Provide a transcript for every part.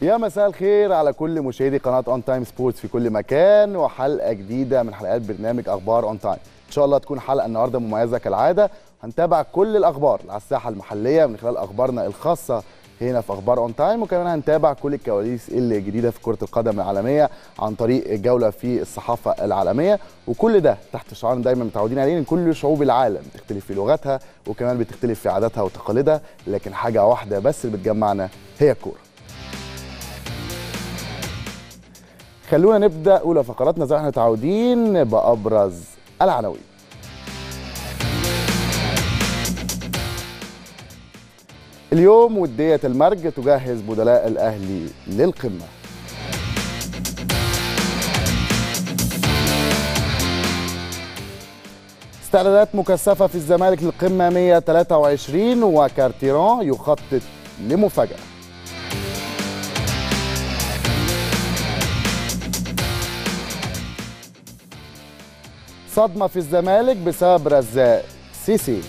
يا مساء الخير على كل مشاهدي قناه اون تايم سبورتس في كل مكان وحلقه جديده من حلقات برنامج اخبار اون تايم ان شاء الله تكون حلقه النهارده مميزه كالعاده هنتابع كل الاخبار على الساحه المحليه من خلال اخبارنا الخاصه هنا في اخبار اون تايم وكمان هنتابع كل الكواليس الجديده في كره القدم العالميه عن طريق جوله في الصحافه العالميه وكل ده تحت شعار دايما متعودين عليه ان كل شعوب العالم بتختلف في لغتها وكمان بتختلف في عاداتها وتقاليدها لكن حاجه واحده بس اللي بتجمعنا هي الكوره خلونا نبدا اولى فقراتنا زي ما احنا متعودين بابرز العناوين اليوم ودية المرج تجهز بدلاء الأهلي للقمة استعدادات مكثفة في الزمالك للقمة 123 وكارتيرون يخطط لمفاجأة صدمة في الزمالك بسبب رزاق سيسي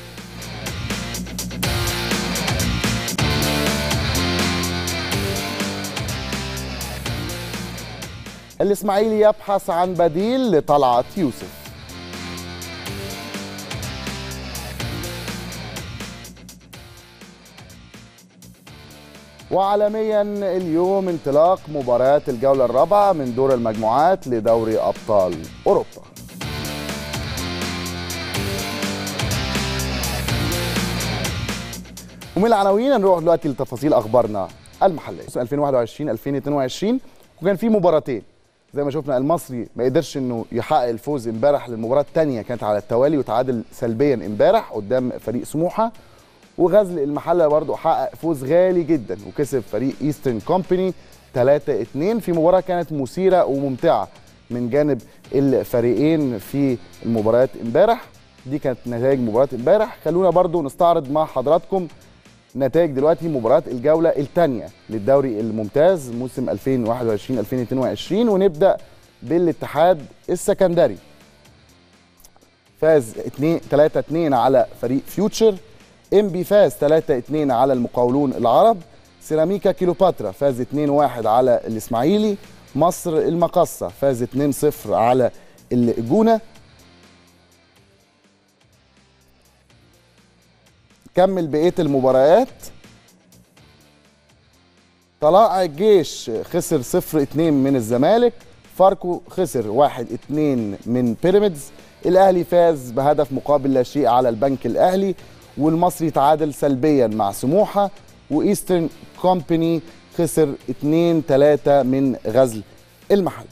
الإسماعيلي يبحث عن بديل لطلعت يوسف وعالميا اليوم انطلاق مباراة الجولة الرابعة من دور المجموعات لدوري أبطال أوروبا ومن العناوين نروح دلوقتي لتفاصيل اخبارنا المحليه 2021 2022 وكان في مباراتين زي ما شفنا المصري ما قدرش انه يحقق الفوز امبارح للمباراه الثانيه كانت على التوالي وتعادل سلبيا امبارح قدام فريق سموحه وغزل المحله برضه حقق فوز غالي جدا وكسب فريق ايسترن كومباني 3 2 في مباراه كانت مثيره وممتعه من جانب الفريقين في المباريات امبارح دي كانت نتائج مباراه امبارح خلونا برضو نستعرض مع حضراتكم نتائج دلوقتي مباراه الجوله الثانيه للدوري الممتاز موسم 2021 2022 ونبدا بالاتحاد السكندري فاز 2 3 2 على فريق فيوتشر ام بي فاز 3 2 على المقاولون العرب سيراميكا كيلوباترا فاز 2 1 على الاسماعيلي مصر المقصه فاز 2 0 على الجونه كمل بقيه المباريات طلائع الجيش خسر 0 2 من الزمالك فاركو خسر 1 2 من بيراميدز الاهلي فاز بهدف مقابل لا شيء على البنك الاهلي والمصري تعادل سلبيا مع سموحه وايسترن كومباني خسر 2 3 من غزل المحل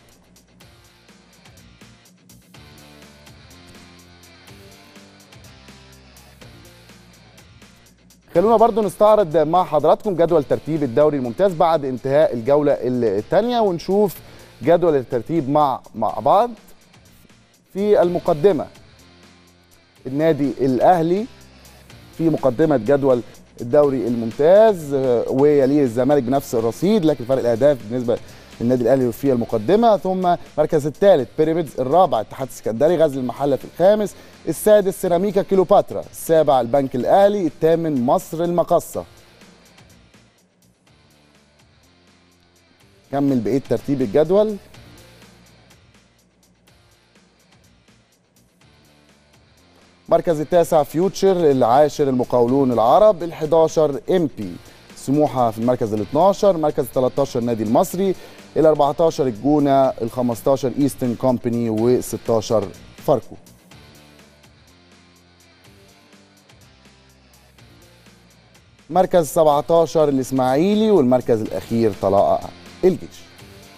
خلونا برضو نستعرض مع حضراتكم جدول ترتيب الدوري الممتاز بعد انتهاء الجولة الثانية ونشوف جدول الترتيب مع مع بعض في المقدمة النادي الأهلي في مقدمة جدول الدوري الممتاز ويليه الزمالك بنفس الرصيد لكن فرق الأهداف بالنسبة للنادي الاهلي في المقدمه ثم المركز الثالث بيراميدز الرابع اتحاد السكندري غزل المحله في الخامس السادس سيراميكا كيلوباترا السابع البنك الاهلي الثامن مصر المقصه كمل بقيه ترتيب الجدول مركز التاسع فيوتشر العاشر المقاولون العرب ال11 ام بي سموحه في المركز ال 12 مركز 13 النادي المصري ال 14 الجونه ال 15 ايسترن كومباني و 16 فاركو مركز 17 الاسماعيلي والمركز الاخير طلائع الجيش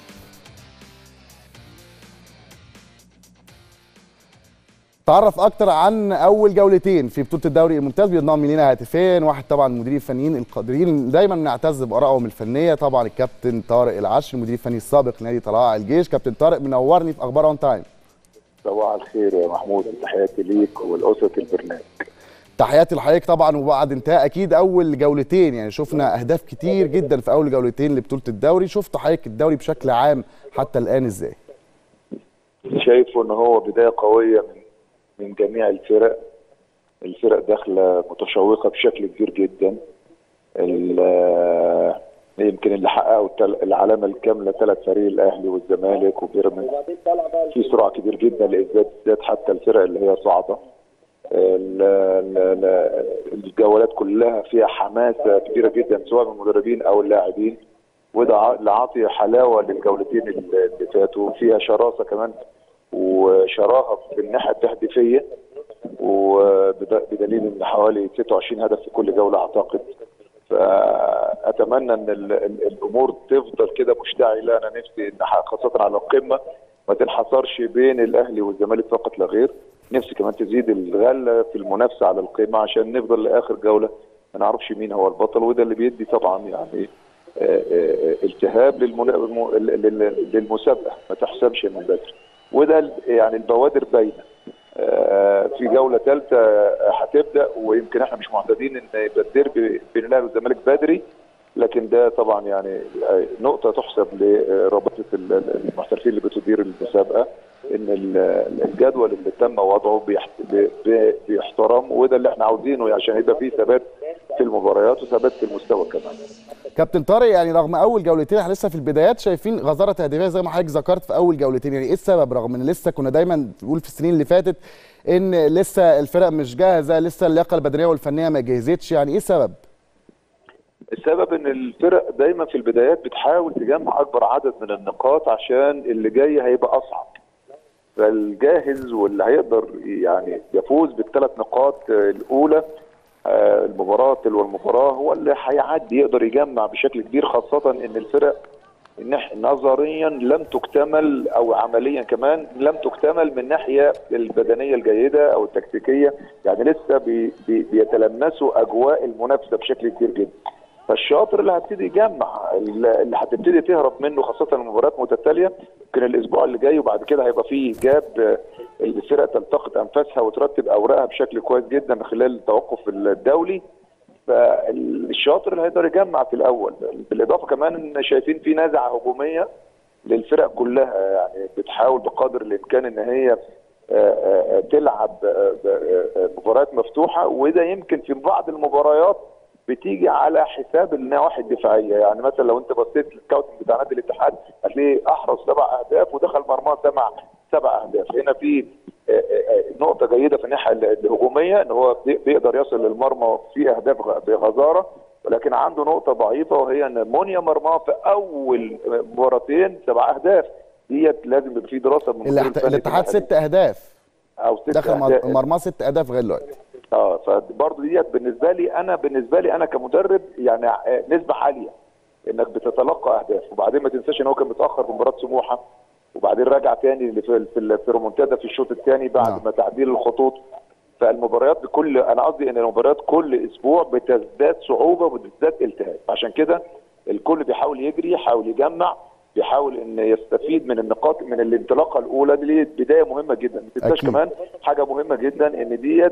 تعرف اكتر عن اول جولتين في بطوله الدوري الممتاز بينضم لينا هاتفين واحد طبعا المدير الفنيين القادرين دايما بنعتز بارائهم الفنيه طبعا الكابتن طارق العشر المدير الفني السابق لنادي طلائع الجيش كابتن طارق منورني في اخبار اون تايم صباح الخير يا محمود تحياتي ليك والاسره البرنامج تحياتي لحضرتك طبعا وبعد انتهاء اكيد اول جولتين يعني شفنا اهداف كتير جدا في اول جولتين لبطوله الدوري شفت حضرتك الدوري بشكل عام حتى الان ازاي شايفه ان هو بدايه قويه من من جميع الفرق الفرق داخله متشوقه بشكل كبير جدا يمكن اللي حققوا التل- العلامه الكامله ثلاث فريق الاهلي والزمالك وبيراميدز في صراع كبير جدا لاثبات ذات حتى الفرق اللي هي صاعده ال- ال- ال- الجولات كلها فيها حماسه كبيره جدا سواء من المدربين او اللاعبين وده ع- اللي عاطي حلاوه للجولتين اللي اللي فاتوا فيها شراسه كمان وشراهه في الناحيه التهديفيه وبدليل ان حوالي 26 هدف في كل جوله اعتقد فاتمنى ان ال- ال- الامور تفضل كده مشتعله انا نفسي ان ح- خاصه على القمه ما تنحصرش بين الاهلي والزمالك فقط لا غير نفسي كمان تزيد الغله في المنافسه على القمه عشان نفضل لاخر جوله ما نعرفش مين هو البطل وده اللي بيدي طبعا يعني آه، آه، التهاب للمنا- الم- لل- لل- للمسابقه ما تحسبش من بدري وده ال- يعني البوادر باينه آه، في جوله ثالثه هتبدا ويمكن احنا مش معتادين ان يبقى الديربي بين الاهلي والزمالك بدري لكن ده طبعا يعني آه، نقطه تحسب لرابطه ال- المحترفين اللي بتدير المسابقه ان ال- الجدول اللي تم وضعه بيحت- بي- بي- بيحترم وده اللي احنا عاوزينه عشان يبقى فيه ثبات في المباريات وثبات في المستوى كمان كابتن طارق يعني رغم اول جولتين احنا لسه في البدايات شايفين غزاره تهديفيه زي ما حضرتك ذكرت في اول جولتين يعني ايه السبب رغم ان لسه كنا دايما بنقول في السنين اللي فاتت ان لسه الفرق مش جاهزه لسه اللياقه البدنيه والفنيه ما جهزتش يعني ايه السبب؟ السبب ان الفرق دايما في البدايات بتحاول تجمع اكبر عدد من النقاط عشان اللي جاي هيبقى اصعب فالجاهز واللي هيقدر يعني يفوز بالثلاث نقاط آه، الاولى آه، المباراه تلو المباراه هو اللي هيعدي يقدر يجمع بشكل كبير خاصه ان الفرق النح- نظريا لم تكتمل او عمليا كمان لم تكتمل من الناحيه البدنيه الجيده او التكتيكيه يعني لسه بي بي بيتلمسوا اجواء المنافسه بشكل كبير جدا فالشاطر اللي هتبتدي يجمع اللي هتبتدي تهرب منه خاصه المباريات متتاليه يمكن الاسبوع اللي جاي وبعد كده هيبقى فيه جاب آه، الفرق تلتقط انفاسها وترتب اوراقها بشكل كويس جدا خلال التوقف الدولي فالشاطر اللي هيقدر يجمع في الاول بالاضافه كمان ان شايفين في نزعه هجوميه للفرق كلها يعني بتحاول بقدر الامكان ان هي آه، آه، تلعب آه، آه، مباريات مفتوحه وده يمكن في بعض المباريات بتيجي على حساب النواحي الدفاعيه يعني مثلا لو انت بصيت للسكاوتنج بتاع نادي الاتحاد هتلاقيه احرز سبع اهداف ودخل مرماه سبع سبع اهداف هنا في آه، آه، نقطه جيده في الناحيه الهجوميه ان هو بي- بيقدر يصل للمرمى في اهداف غ- بغزاره ولكن عنده نقطه ضعيفه وهي ان مونيا مرماه في اول مباراتين سبع اهداف ديت لازم يبقى في دراسه من المدير الاحت- الفني في الاتحاد الناحية دي. ست اهداف او ست دخل أهداف. مر- مرماه ست اهداف لغايه دلوقتي اه فبرضه ديت بالنسبه لي انا بالنسبه لي انا كمدرب يعني آه، نسبه عاليه انك بتتلقى اهداف وبعدين ما تنساش ان هو كان متاخر في مباراه سموحه وبعدين رجع تاني في في في ريمونتادا في الشوط الثاني بعد نعم. ما تعديل الخطوط فالمباريات بكل انا قصدي ان المباريات كل اسبوع بتزداد صعوبه وبتزداد التهاب عشان كده الكل بيحاول يجري يحاول يجمع بيحاول ان يستفيد من النقاط من الانطلاقه الاولى دي بدايه مهمه جدا ما تنساش أكيد. كمان حاجه مهمه جدا ان ديت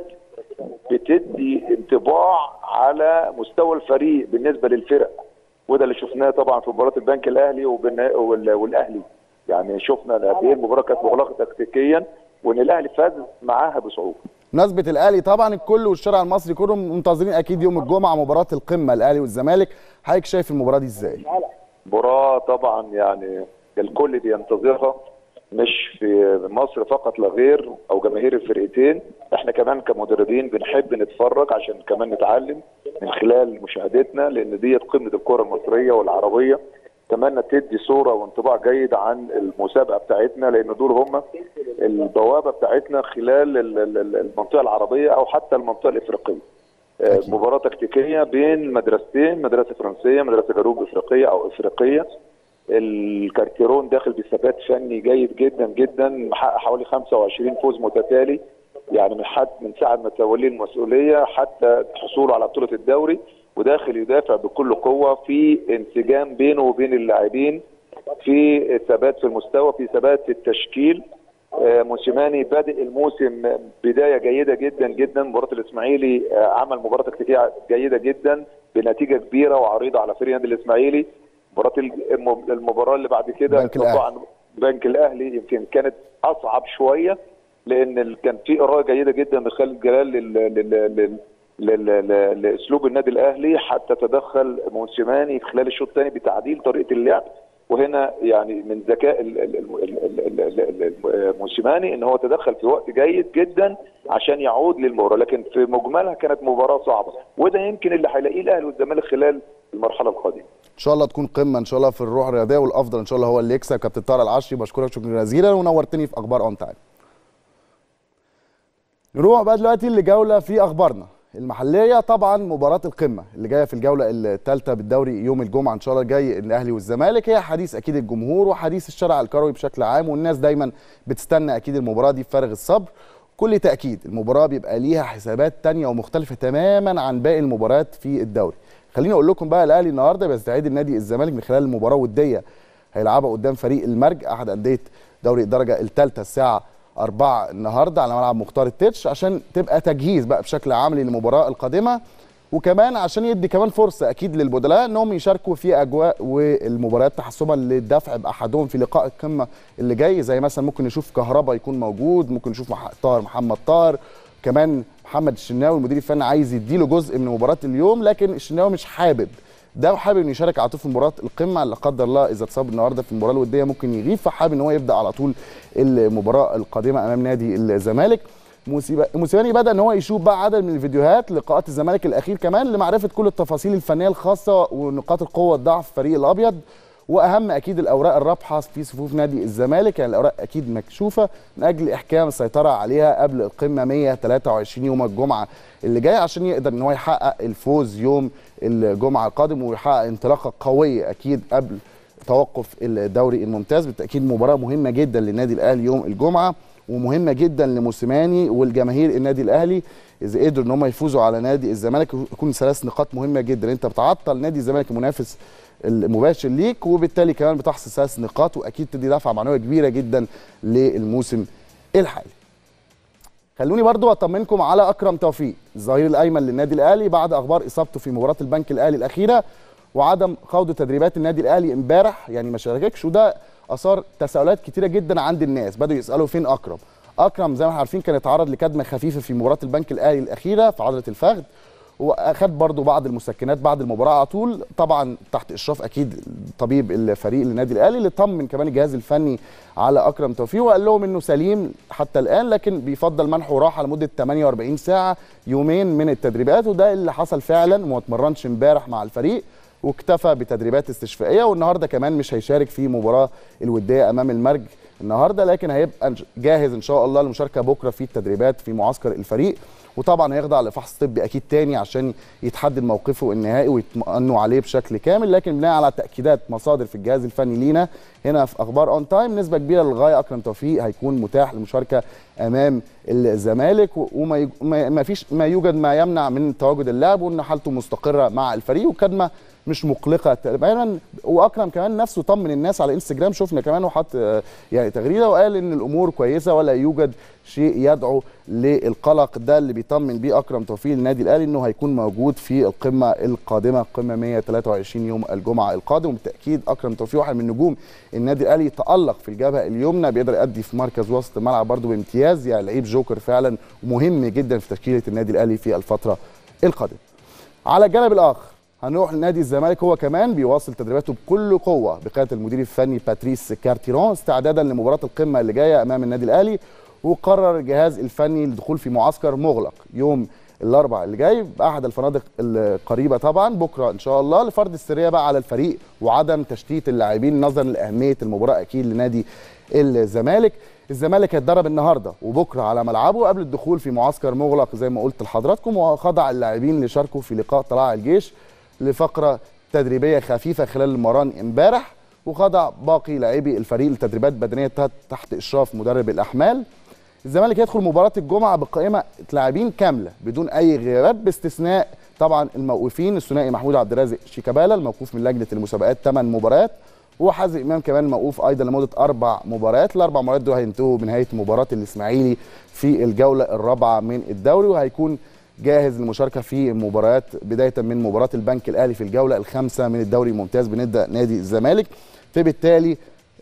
بتدي انطباع على مستوى الفريق بالنسبه للفرق وده اللي شفناه طبعا في مباراه البنك الاهلي وبالنا- وال- والاهلي يعني شفنا قد ايه المباراه كانت مغلقه تكتيكيا وان الاهلي فاز معاها بصعوبه بمناسبه الاهلي طبعا الكل والشارع المصري كلهم منتظرين اكيد يوم الجمعه مباراه القمه الاهلي والزمالك حضرتك شايف المباراه دي ازاي؟ مباراه طبعا يعني الكل بينتظرها مش في مصر فقط لا غير او جماهير الفرقتين احنا كمان كمدربين بنحب نتفرج عشان كمان نتعلم من خلال مشاهدتنا لان ديت قمه الكره المصريه والعربيه اتمنى تدي صوره وانطباع جيد عن المسابقه بتاعتنا لان دول هم البوابه بتاعتنا خلال ال- ال- ال- المنطقه العربيه او حتى المنطقه الافريقيه آه، أكيد. مباراه تكتيكيه بين مدرستين مدرسه فرنسيه مدرسه جنوب افريقيه او افريقيه الكارتيرون داخل بثبات فني جيد جدا جدا محقق حوالي 25 فوز متتالي يعني من حد من ساعه ما توليه المسؤوليه حتى حصوله على بطوله الدوري وداخل يدافع بكل قوه في انسجام بينه وبين اللاعبين في ثبات في المستوى في ثبات في التشكيل آه، موسيماني بادئ الموسم بدايه جيده جدا جدا مباراه الاسماعيلي آه، عمل مباراه تكتيكيه جيده جدا بنتيجه كبيره وعريضه على فريق النادي الاسماعيلي مباراه الم- المباراه اللي بعد كده بنك الأهلي. طبعا بنك الاهلي يمكن كانت اصعب شويه لان ال- كان في قراءه جيده جدا من خالد جلال لل- لل- لل- ل- ل- لاسلوب النادي الاهلي حتى تدخل موسيماني في خلال الشوط الثاني بتعديل طريقه اللعب وهنا يعني من ذكاء ال- ال- ال- ال- ال- ال- ال- موسيماني ان هو تدخل في وقت جيد جدا عشان يعود للمباراه لكن في مجملها كانت مباراه صعبه وده يمكن اللي هيلاقيه الاهلي والزمالك خلال المرحله القادمه ان شاء الله تكون قمه ان شاء الله في الروح الرياضيه والافضل ان شاء الله هو اللي يكسب كابتن طارق العشري بشكرك شكرا جزيلا ونورتني في اخبار اون تايم نروح بقى دلوقتي لجوله في اخبارنا المحليه طبعا مباراه القمه اللي جايه في الجوله الثالثه بالدوري يوم الجمعه ان شاء الله الجاي الاهلي والزمالك هي حديث اكيد الجمهور وحديث الشارع الكروي بشكل عام والناس دايما بتستنى اكيد المباراه دي بفارغ الصبر كل تاكيد المباراه بيبقى ليها حسابات تانية ومختلفه تماما عن باقي المباريات في الدوري خليني اقول لكم بقى الاهلي النهارده بيستعيد النادي الزمالك من خلال المباراه وديه هيلعبها قدام فريق المرج احد انديه دوري الدرجه الثالثه الساعه 4 النهارده على ملعب مختار التتش عشان تبقى تجهيز بقى بشكل عملي للمباراه القادمه وكمان عشان يدي كمان فرصه اكيد للبدلاء انهم يشاركوا في اجواء والمباريات تحسبا للدفع باحدهم في لقاء القمه اللي جاي زي مثلا ممكن نشوف كهربا يكون موجود ممكن نشوف مح- طاهر محمد طاهر كمان محمد الشناوي المدير الفني عايز يديله جزء من مباراه اليوم لكن الشناوي مش حابب ده وحابب انه يشارك على طول في مباراه القمه لا قدر الله اذا اتصاب النهارده في المباراه الوديه ممكن يغيب فحابب ان هو يبدا على طول المباراه القادمه امام نادي الزمالك موسيبا- موسيماني بدا ان هو يشوف بقى عدد من الفيديوهات لقاءات الزمالك الاخير كمان لمعرفه كل التفاصيل الفنيه الخاصه ونقاط القوه والضعف الفريق الابيض واهم اكيد الاوراق الرابحه في صفوف نادي الزمالك يعني الاوراق اكيد مكشوفه من اجل احكام السيطره عليها قبل القمه 123 يوم الجمعه اللي جاي عشان يقدر ان هو يحقق الفوز يوم الجمعه القادم ويحقق انطلاقه قويه اكيد قبل توقف الدوري الممتاز بالتاكيد مباراه مهمه جدا للنادي الاهلي يوم الجمعه ومهمه جدا لموسيماني والجماهير النادي الاهلي اذا قدروا ان هم يفوزوا على نادي الزمالك يكون ثلاث نقاط مهمه جدا انت بتعطل نادي الزمالك المنافس المباشر ليك وبالتالي كمان بتحصل ثلاث نقاط واكيد تدي دفعه معنويه كبيره جدا للموسم الحالي خلوني برضو اطمنكم على اكرم توفيق الظهير الايمن للنادي الاهلي بعد اخبار اصابته في مباراه البنك الاهلي الاخيره وعدم خوض تدريبات النادي الاهلي امبارح يعني ما شاركش وده اثار تساؤلات كتيره جدا عند الناس بداوا يسالوا فين اكرم اكرم زي ما احنا عارفين كان اتعرض لكدمه خفيفه في مباراه البنك الاهلي الاخيره في عضله الفخذ واخد برضو بعض المسكنات بعد المباراه على طول طبعا تحت اشراف اكيد طبيب الفريق للنادي الاهلي اللي طمن كمان الجهاز الفني على اكرم توفيق وقال لهم انه سليم حتى الان لكن بيفضل منحه راحه لمده 48 ساعه يومين من التدريبات وده اللي حصل فعلا وما اتمرنش امبارح مع الفريق واكتفى بتدريبات استشفائيه والنهارده كمان مش هيشارك في مباراه الوديه امام المرج النهارده لكن هيبقى جاهز ان شاء الله للمشاركه بكره في التدريبات في معسكر الفريق وطبعا هيخضع لفحص طبي اكيد تاني عشان يتحدد موقفه النهائي ويطمئنوا عليه بشكل كامل لكن بناء على تاكيدات مصادر في الجهاز الفني لينا هنا في اخبار اون تايم نسبه كبيره للغايه اكرم توفيق هيكون متاح للمشاركه امام الزمالك وما يج... ما ما فيش ما يوجد ما يمنع من تواجد اللاعب وان حالته مستقره مع الفريق وكدمه مش مقلقه تماما واكرم كمان نفسه طمن الناس على انستجرام شفنا كمان وحط آه، يعني تغريده وقال ان الامور كويسه ولا يوجد شيء يدعو للقلق ده اللي بيطمن بيه اكرم توفيق النادي الاهلي انه هيكون موجود في القمه القادمه القمه 123 يوم الجمعه القادم وبالتاكيد اكرم توفيق واحد من نجوم النادي الاهلي تالق في الجبهه اليمنى بيقدر يأدي في مركز وسط الملعب برده بامتياز يعني لعيب جوكر فعلا ومهم جدا في تشكيله النادي الاهلي في الفتره القادمه على الجانب الاخر هنروح لنادي الزمالك هو كمان بيواصل تدريباته بكل قوه بقياده المدير الفني باتريس كارتيرون استعدادا لمباراه القمه اللي جايه امام النادي الاهلي وقرر الجهاز الفني الدخول في معسكر مغلق يوم الاربعاء اللي جاي باحد الفنادق القريبه طبعا بكره ان شاء الله لفرض السريه بقى على الفريق وعدم تشتيت اللاعبين نظرا لاهميه المباراه اكيد لنادي الزمالك الزمالك هيتدرب النهارده وبكره على ملعبه قبل الدخول في معسكر مغلق زي ما قلت لحضراتكم وخضع اللاعبين اللي شاركوا في لقاء طلائع الجيش لفقره تدريبيه خفيفه خلال المران امبارح وخضع باقي لاعبي الفريق لتدريبات بدنيه تحت- تحت اشراف مدرب الاحمال الزمالك يدخل مباراه الجمعه بقائمه لاعبين كامله بدون اي غيابات باستثناء طبعا الموقوفين الثنائي محمود عبد الرازق شيكابالا الموقوف من لجنه المسابقات 8 مباريات وحازم امام كمان موقوف ايضا لمده اربع مباريات الاربع مباريات دول هينتهوا بنهايه مباراه الاسماعيلي في الجوله الرابعه من الدوري وهيكون جاهز للمشاركه في مباريات بدايه من مباراه البنك الاهلي في الجوله الخامسه من الدوري الممتاز بنبدا نادي الزمالك فبالتالي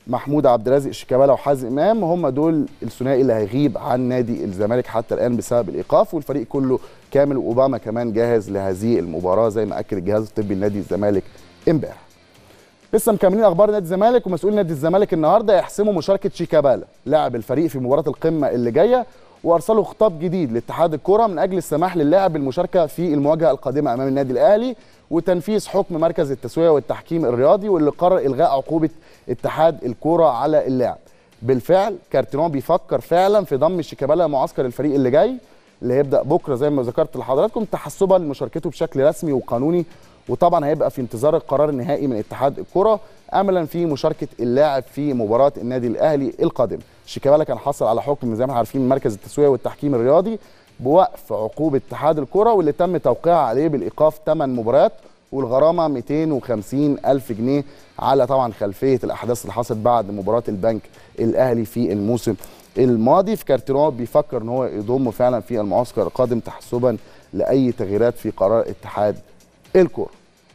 محمود عبد الرازق شيكابالا وحازم امام هم دول الثنائي اللي هيغيب عن نادي الزمالك حتى الان بسبب الايقاف والفريق كله كامل واوباما كمان جاهز لهذه المباراه زي ما اكد الجهاز الطبي لنادي الزمالك امبارح لسه مكملين اخبار نادي الزمالك ومسؤول نادي الزمالك النهارده يحسموا مشاركه شيكابالا لاعب الفريق في مباراه القمه اللي جايه وارسلوا خطاب جديد لاتحاد الكره من اجل السماح للاعب بالمشاركه في المواجهه القادمه امام النادي الاهلي وتنفيذ حكم مركز التسويه والتحكيم الرياضي واللي قرر الغاء عقوبه اتحاد الكره على اللاعب بالفعل كارتيرون بيفكر فعلا في ضم شيكابالا معسكر الفريق اللي جاي اللي هيبدا بكره زي ما ذكرت لحضراتكم تحسبا لمشاركته بشكل رسمي وقانوني وطبعا هيبقى في انتظار القرار النهائي من اتحاد الكره املا في مشاركه اللاعب في مباراه النادي الاهلي القادمه شيكابالا كان حصل على حكم زي ما احنا عارفين من مركز التسويه والتحكيم الرياضي بوقف عقوبه اتحاد الكره واللي تم توقيعها عليه بالايقاف 8 مباريات والغرامه 250 الف جنيه على طبعا خلفيه الاحداث اللي حصلت بعد مباراه البنك الاهلي في الموسم الماضي في كارتيرون بيفكر ان هو يضمه فعلا في المعسكر القادم تحسبا لاي تغييرات في قرار اتحاد الكوره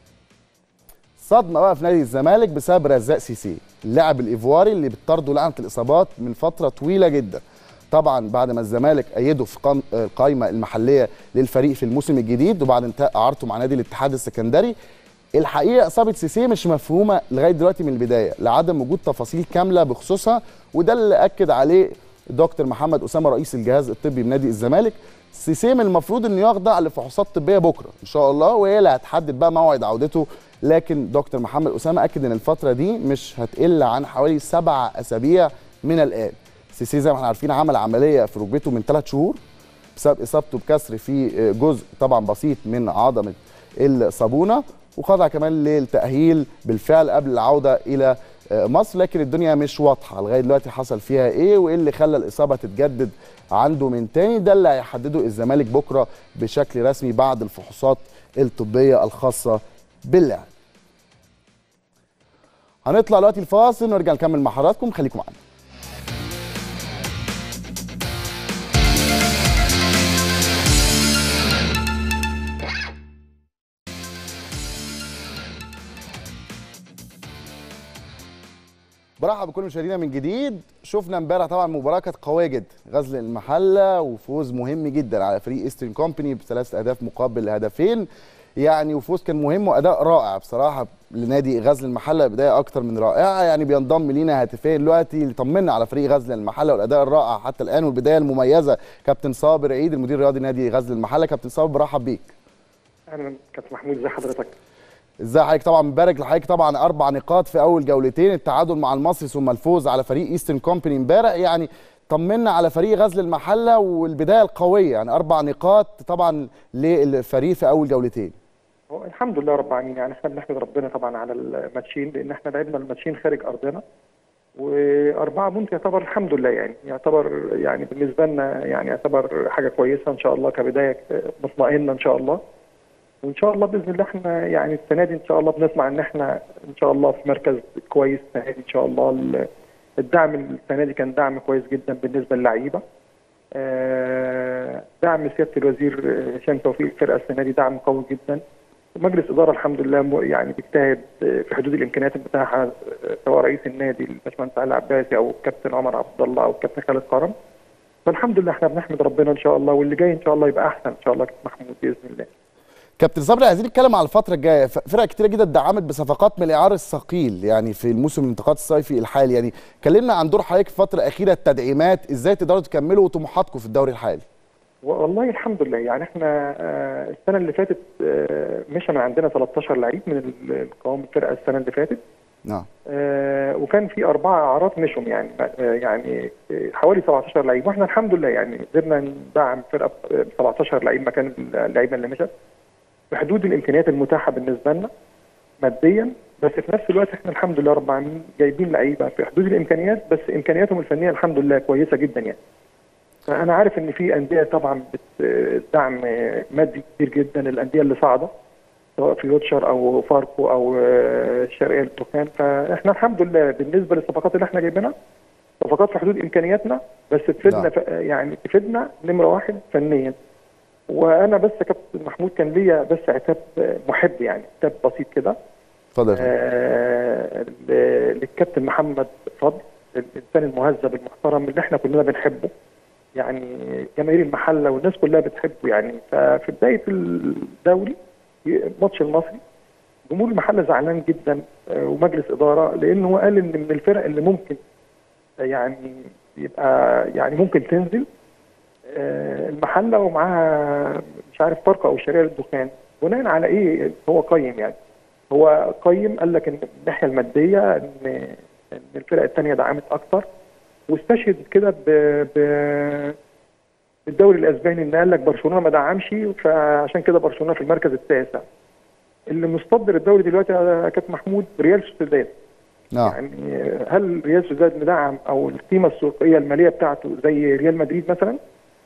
صدمه بقى في نادي الزمالك بسبب رزاق سيسي اللاعب الايفواري اللي بتطرده لعنه الاصابات من فتره طويله جدا طبعا بعد ما الزمالك ايده في قام- القائمه المحليه للفريق في الموسم الجديد وبعد انتهاء اعارته مع نادي الاتحاد السكندري الحقيقه اصابه سيسي مش مفهومه لغايه دلوقتي من البدايه لعدم وجود تفاصيل كامله بخصوصها وده اللي اكد عليه دكتور محمد اسامه رئيس الجهاز الطبي بنادي الزمالك سيسيم المفروض انه يخضع لفحوصات طبيه بكره ان شاء الله وهي اللي هتحدد بقى موعد عودته لكن دكتور محمد اسامه اكد ان الفتره دي مش هتقل عن حوالي سبع اسابيع من الان سيسي زي ما احنا عارفين عمل عمليه في ركبته من ثلاث شهور بسبب اصابته بكسر في جزء طبعا بسيط من عضمه الصابونه وخضع كمان للتاهيل بالفعل قبل العوده الى مصر لكن الدنيا مش واضحه لغايه دلوقتي حصل فيها ايه وايه اللي خلى الاصابه تتجدد عنده من تاني ده اللي هيحدده الزمالك بكره بشكل رسمي بعد الفحوصات الطبيه الخاصه باللاعب هنطلع دلوقتي الفاصل ونرجع نكمل مع حضراتكم خليكم معانا برحب بكل مشاهدينا من جديد شفنا امبارح طبعا مباراه كانت قويه جدا غزل المحله وفوز مهم جدا على فريق ايسترن كومباني بثلاث اهداف مقابل هدفين يعني وفوز كان مهم واداء رائع بصراحه لنادي غزل المحله بدايه اكتر من رائعه يعني بينضم لينا هاتفين دلوقتي يطمنا على فريق غزل المحله والاداء الرائع حتى الان والبدايه المميزه كابتن صابر عيد المدير الرياضي نادي غزل المحله كابتن صابر برحب بيك اهلا كابتن محمود ازي حضرتك ازاي حضرتك طبعا مبارك لحضرتك طبعا اربع نقاط في اول جولتين التعادل مع المصري ثم الفوز على فريق ايسترن كومباني امبارح يعني طمنا على فريق غزل المحله والبدايه القويه يعني اربع نقاط طبعا للفريق في اول جولتين هو الحمد لله رب العالمين يعني احنا بنحمد ربنا طبعا على الماتشين لان احنا لعبنا الماتشين خارج ارضنا واربعه بونت يعتبر الحمد لله يعني يعتبر يعني بالنسبه لنا يعني يعتبر حاجه كويسه ان شاء الله كبدايه مطمئنه ان شاء الله وان شاء الله باذن الله احنا يعني السنه دي ان شاء الله بنسمع ان احنا ان شاء الله في مركز كويس السنه دي ان شاء الله الدعم السنه دي كان دعم كويس جدا بالنسبه للعيبه دعم سياده الوزير هشام توفيق الفرقه السنه دي دعم قوي جدا مجلس اداره الحمد لله يعني بيجتهد في حدود الامكانيات المتاحه سواء رئيس النادي الباشمهندس علي عباسي او الكابتن عمر عبد الله او الكابتن خالد كرم فالحمد لله احنا بنحمد ربنا ان شاء الله واللي جاي ان شاء الله يبقى احسن ان شاء الله كابتن محمود باذن الله كابتن صبري عايزين نتكلم على الفتره الجايه فرق كتيره جدا دعمت بصفقات من الاعار الثقيل يعني في الموسم الانتقاد الصيفي الحالي يعني كلمنا عن دور حضرتك في الفتره الاخيره التدعيمات ازاي تقدروا تكملوا طموحاتكم في الدوري الحالي والله الحمد لله يعني احنا السنه اللي فاتت مشى من عندنا 13 لعيب من القوام الفرقه السنه اللي فاتت نعم آه وكان في اربعه اعارات مشوا يعني آه يعني حوالي 17 لعيب واحنا الحمد لله يعني قدرنا ندعم فرقه ب 17 لعيب مكان اللعيبه اللي مشت بحدود الامكانيات المتاحه بالنسبه لنا ماديا بس في نفس الوقت احنا الحمد لله رب العالمين جايبين لعيبه في حدود الامكانيات بس امكانياتهم الفنيه الحمد لله كويسه جدا يعني انا عارف ان في انديه طبعا بتدعم مادي كتير جدا الانديه اللي صاعده سواء في يوتشر او فاركو او الشرقيه للدخان فاحنا الحمد لله بالنسبه للصفقات اللي احنا جايبينها صفقات في حدود امكانياتنا بس تفيدنا يعني تفيدنا نمره واحد فنيا وانا بس يا كابتن محمود كان ليا بس عتاب محب يعني عتاب بسيط كده اتفضل يا فندم. آه، ل- للكابتن محمد فضل الانسان المهذب المحترم اللي احنا كلنا بنحبه يعني جماهير المحله والناس كلها بتحبه يعني ففي بدايه الدوري ماتش المصري جمهور المحله زعلان جدا آه، ومجلس اداره لانه هو قال ان من الفرق اللي ممكن آه، يعني يبقى يعني ممكن تنزل آه، المحله ومعاها مش عارف فرقه او شريعه للدخان بناء على ايه هو قيم يعني هو قيم قال لك ان من الناحيه الماديه ان ان الفرق الثانيه دعمت اكتر واستشهد كده ب ب بالدوري الاسباني ان قال لك برشلونه ما دعمش فعشان كده برشلونه في المركز التاسع اللي مصدر الدوري دلوقتي يا كابتن محمود ريال سوسيداد نعم يعني هل ريال سوسيداد مدعم او القيمه السوقيه الماليه بتاعته زي ريال مدريد مثلا؟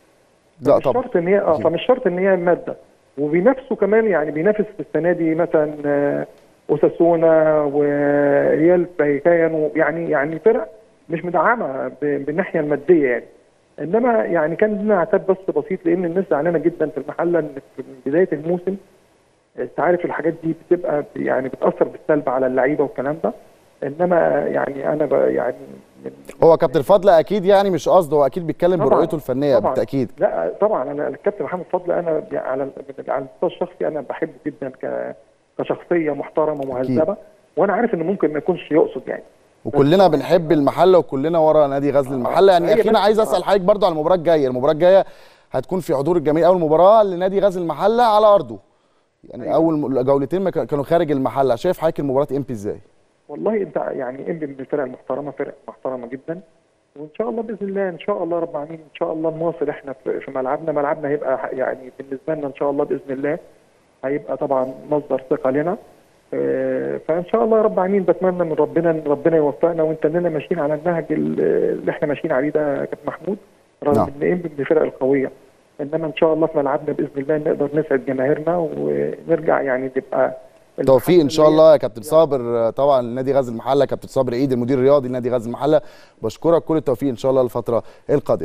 لا مش طبعا شرط ان هي اه أكيد. فمش شرط ان هي ماده وبينافسوا كمان يعني بينافس السنه دي مثلا آه، اوساسونا وريال فايكان يعني يعني فرق مش مدعمه ب- بالناحيه الماديه يعني انما يعني كان لنا عتاب بس بسيط لان الناس زعلانه جدا في المحله ان في بدايه الموسم انت عارف الحاجات دي بتبقى يعني بتاثر بالسلب على اللعيبه والكلام ده انما يعني انا ب- يعني من هو كابتن فضل اكيد يعني مش قصده هو اكيد بيتكلم طبعاً، برؤيته الفنيه طبعاً. بالتاكيد لا طبعا انا الكابتن محمد فضل انا يعني على على المستوى الشخصي انا بحبه جدا ك كشخصيه محترمه مهذبه وانا عارف انه ممكن ما يكونش يقصد يعني وكلنا بنحب المحله وكلنا ورا نادي غزل المحله يعني هي اخينا بس- عايز اسال حضرتك برضو على المباراه الجايه المباراه الجايه هتكون في حضور الجماهير اول مباراه لنادي غزل المحله على ارضه يعني أيوة. اول م- جولتين ما كا- كانوا خارج المحله شايف حضرتك المباراه امبي ازاي والله انت يعني انبي من الفرق المحترمه فرق محترمه جدا وان شاء الله باذن الله ان شاء الله رب العالمين ان شاء الله نواصل احنا في في ملعبنا ملعبنا هيبقى ح- يعني بالنسبه لنا ان شاء الله باذن الله هيبقى طبعا مصدر ثقه لنا آه، فان شاء الله يا رب العالمين بتمنى من ربنا ان ربنا يوفقنا وانت اننا ماشيين على النهج ال- اللي احنا ماشيين عليه ده يا كابتن محمود رغم نعم. ان انبي من الفرق القويه انما ان شاء الله في ملعبنا باذن الله نقدر نسعد جماهيرنا ونرجع يعني تبقى توفيق ان شاء المحل الله يا كابتن صابر آه، طبعا نادي غزل المحله كابتن صابر عيد المدير الرياضي لنادي غزل المحله بشكرك كل التوفيق ان شاء الله الفتره القادمه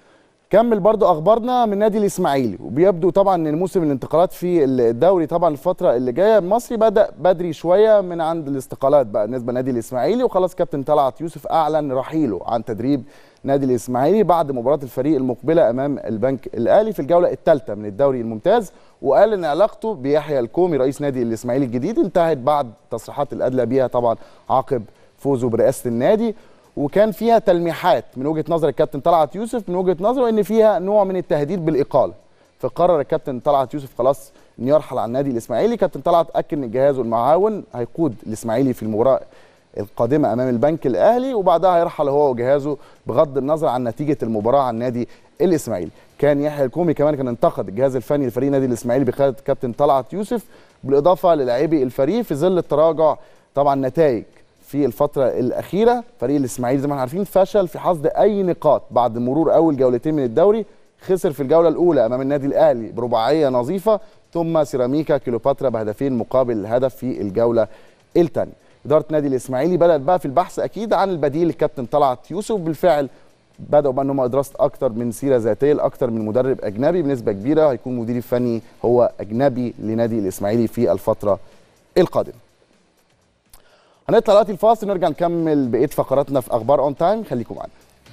كمل برضو اخبارنا من نادي الاسماعيلي وبيبدو طبعا ان موسم الانتقالات في الدوري طبعا الفتره اللي جايه المصري بدا بدري شويه من عند الاستقالات بقى بالنسبه لنادي الاسماعيلي وخلاص كابتن طلعت يوسف اعلن رحيله عن تدريب نادي الاسماعيلي بعد مباراه الفريق المقبله امام البنك الاهلي في الجوله الثالثه من الدوري الممتاز وقال ان علاقته بيحيى الكومي رئيس نادي الاسماعيلي الجديد انتهت بعد تصريحات الادلى بيها طبعا عقب فوزه برئاسه النادي وكان فيها تلميحات من وجهه نظر الكابتن طلعت يوسف من وجهه نظره ان فيها نوع من التهديد بالاقاله فقرر الكابتن طلعت يوسف خلاص ان يرحل عن النادي الاسماعيلي كابتن طلعت اكد ان جهازه المعاون هيقود الاسماعيلي في المباراه القادمه امام البنك الاهلي وبعدها هيرحل هو وجهازه بغض النظر عن نتيجه المباراه عن النادي الاسماعيلي كان يحيى الكومي كمان كان انتقد الجهاز الفني لفريق نادي الاسماعيلي بقياده كابتن طلعت يوسف بالاضافه للاعبي الفريق في ظل التراجع طبعا نتائج في الفترة الأخيرة فريق الإسماعيلي زي ما احنا عارفين فشل في حصد أي نقاط بعد مرور أول جولتين من الدوري خسر في الجولة الأولى أمام النادي الأهلي برباعية نظيفة ثم سيراميكا كيلوباترا بهدفين مقابل هدف في الجولة الثانية إدارة نادي الإسماعيلي بدأت بقى في البحث أكيد عن البديل الكابتن طلعت يوسف بالفعل بدأوا بقى إن هم دراسة أكتر من سيرة ذاتية لأكتر من مدرب أجنبي بنسبة كبيرة هيكون مدير الفني هو أجنبي لنادي الإسماعيلي في الفترة القادمة هنطلع دلوقتي الفاصل ونرجع نكمل بقيه فقراتنا في اخبار اون تايم خليكم معانا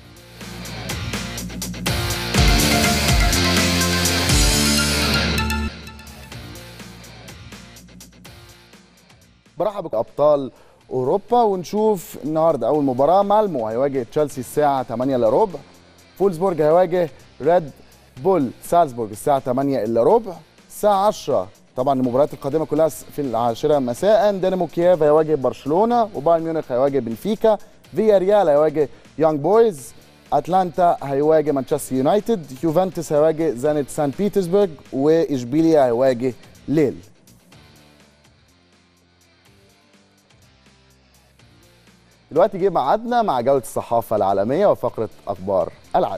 برحب بابطال اوروبا ونشوف النهارده اول مباراه مالمو هيواجه تشيلسي الساعه 8 الا ربع فولسبورج هيواجه ريد بول سالزبورج الساعه 8 الا ربع الساعه 10 طبعا المباريات القادمه كلها في العاشره مساء دينامو كييف هيواجه برشلونه وبايرن ميونخ هيواجه بنفيكا فيا ريال هيواجه يونج بويز اتلانتا هيواجه مانشستر يونايتد يوفنتوس هيواجه زانت سان بيترسبرج واشبيليا هيواجه ليل دلوقتي جه ميعادنا مع جوله الصحافه العالميه وفقره اخبار العالم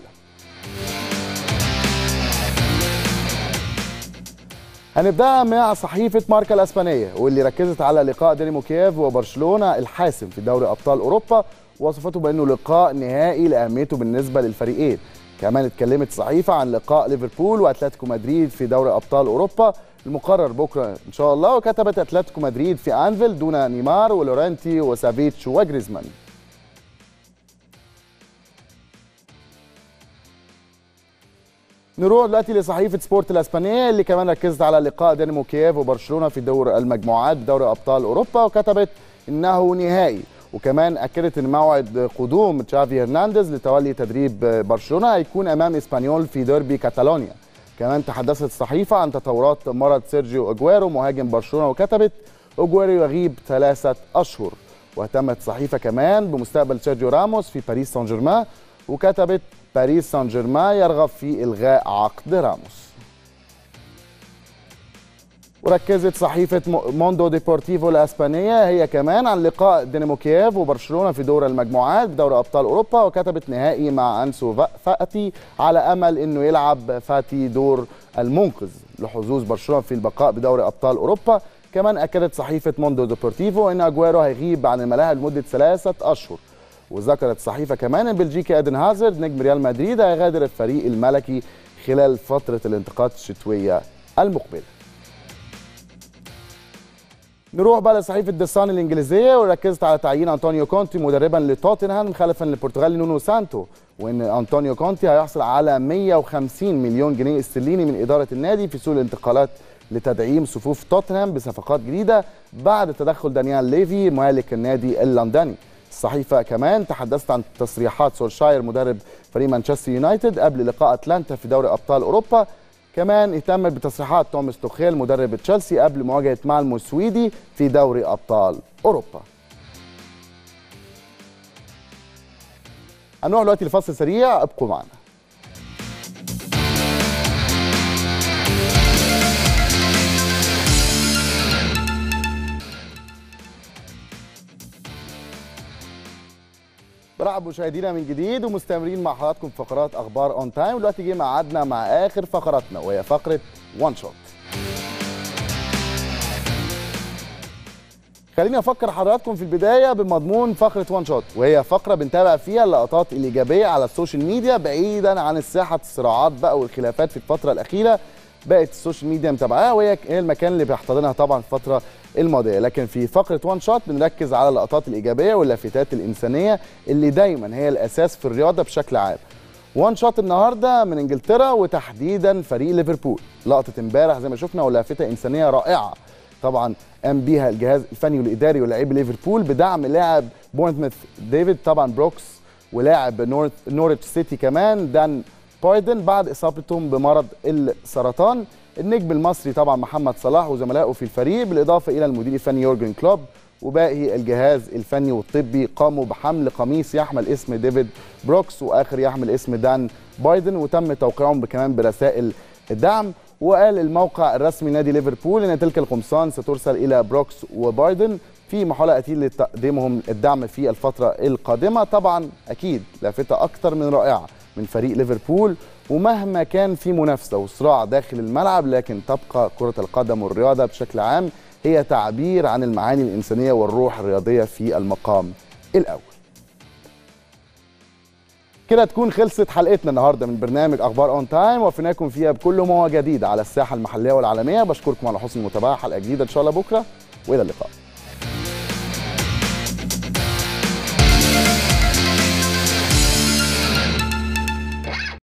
هنبدأ مع صحيفة ماركا الأسبانية واللي ركزت على لقاء دينامو كييف وبرشلونة الحاسم في دوري أبطال أوروبا وصفته بأنه لقاء نهائي لأهميته بالنسبة للفريقين كمان اتكلمت الصحيفه عن لقاء ليفربول واتلتيكو مدريد في دوري ابطال اوروبا المقرر بكره ان شاء الله وكتبت اتلتيكو مدريد في انفيل دون نيمار ولورنتي وسافيتش وجريزمان نروح دلوقتي لصحيفه سبورت الاسبانيه اللي كمان ركزت على لقاء دينامو كييف وبرشلونه في دور المجموعات بدوري ابطال اوروبا وكتبت انه نهائي وكمان اكدت ان موعد قدوم تشافي هرنانديز لتولي تدريب برشلونه هيكون امام اسبانيول في ديربي كاتالونيا كمان تحدثت الصحيفه عن تطورات مرض سيرجيو اجويرو مهاجم برشلونه وكتبت اجويرو يغيب ثلاثه اشهر واهتمت الصحيفه كمان بمستقبل سيرجيو راموس في باريس سان جيرمان وكتبت باريس سان جيرمان يرغب في الغاء عقد راموس وركزت صحيفة موندو ديبورتيفو الأسبانية هي كمان عن لقاء دينامو كييف وبرشلونة في دور المجموعات بدوري أبطال أوروبا وكتبت نهائي مع أنسو فاتي على أمل أنه يلعب فاتي دور المنقذ لحظوظ برشلونة في البقاء بدوري أبطال أوروبا كمان أكدت صحيفة موندو ديبورتيفو أن أجويرو هيغيب عن الملاعب لمدة ثلاثة أشهر وذكرت الصحيفة كمان أن بلجيكي أدن هازارد نجم ريال مدريد هيغادر الفريق الملكي خلال فترة الانتقالات الشتوية المقبلة نروح بقى لصحيفه ديسان الانجليزيه وركزت على تعيين انطونيو كونتي مدربا لتوتنهام خلفا للبرتغالي نونو سانتو وان انطونيو كونتي هيحصل على 150 مليون جنيه استرليني من اداره النادي في سوق الانتقالات لتدعيم صفوف توتنهام بصفقات جديده بعد تدخل دانيال ليفي مالك النادي اللندني الصحيفه كمان تحدثت عن تصريحات سولشاير مدرب فريق مانشستر يونايتد قبل لقاء اتلانتا في دوري ابطال اوروبا كمان اهتمت بتصريحات توماس توخيل مدرب تشيلسي قبل مواجهه مالمو السويدي في دوري ابطال اوروبا. هنروح دلوقتي لفصل سريع ابقوا معنا. برحب مشاهدينا من جديد ومستمرين مع حضراتكم في فقرات اخبار اون تايم دلوقتي جه ميعادنا مع اخر فقراتنا وهي فقره وان شوت خليني افكر حضراتكم في البدايه بمضمون فقره وان شوت وهي فقره بنتابع فيها اللقطات الايجابيه على السوشيال ميديا بعيدا عن الساحه الصراعات بقى والخلافات في الفتره الاخيره بقت السوشيال ميديا متابعاها وهي المكان اللي بيحتضنها طبعا الفتره الماضيه لكن في فقره وان شوت بنركز على اللقطات الايجابيه واللافتات الانسانيه اللي دايما هي الاساس في الرياضه بشكل عام وان شوت النهارده من انجلترا وتحديدا فريق ليفربول لقطه امبارح زي ما شفنا ولافته انسانيه رائعه طبعا قام بيها الجهاز الفني والاداري ولاعيب ليفربول بدعم لاعب بورنموث ديفيد طبعا بروكس ولاعب نورث نورث سيتي كمان دان بايدن بعد اصابتهم بمرض السرطان النجم المصري طبعا محمد صلاح وزملائه في الفريق بالاضافه الى المدير الفني يورجن كلوب وباقي الجهاز الفني والطبي قاموا بحمل قميص يحمل اسم ديفيد بروكس واخر يحمل اسم دان بايدن وتم توقيعهم كمان برسائل الدعم وقال الموقع الرسمي نادي ليفربول ان تلك القمصان سترسل الى بروكس وبايدن في محاولة أكيد لتقديمهم الدعم في الفترة القادمة طبعا أكيد لافتة أكثر من رائعة من فريق ليفربول ومهما كان في منافسة وصراع داخل الملعب لكن تبقى كرة القدم والرياضة بشكل عام هي تعبير عن المعاني الإنسانية والروح الرياضية في المقام الأول كده تكون خلصت حلقتنا النهارده من برنامج اخبار اون تايم وفيناكم فيها بكل ما هو جديد على الساحه المحليه والعالميه بشكركم على حسن المتابعه حلقه جديده ان شاء الله بكره والى اللقاء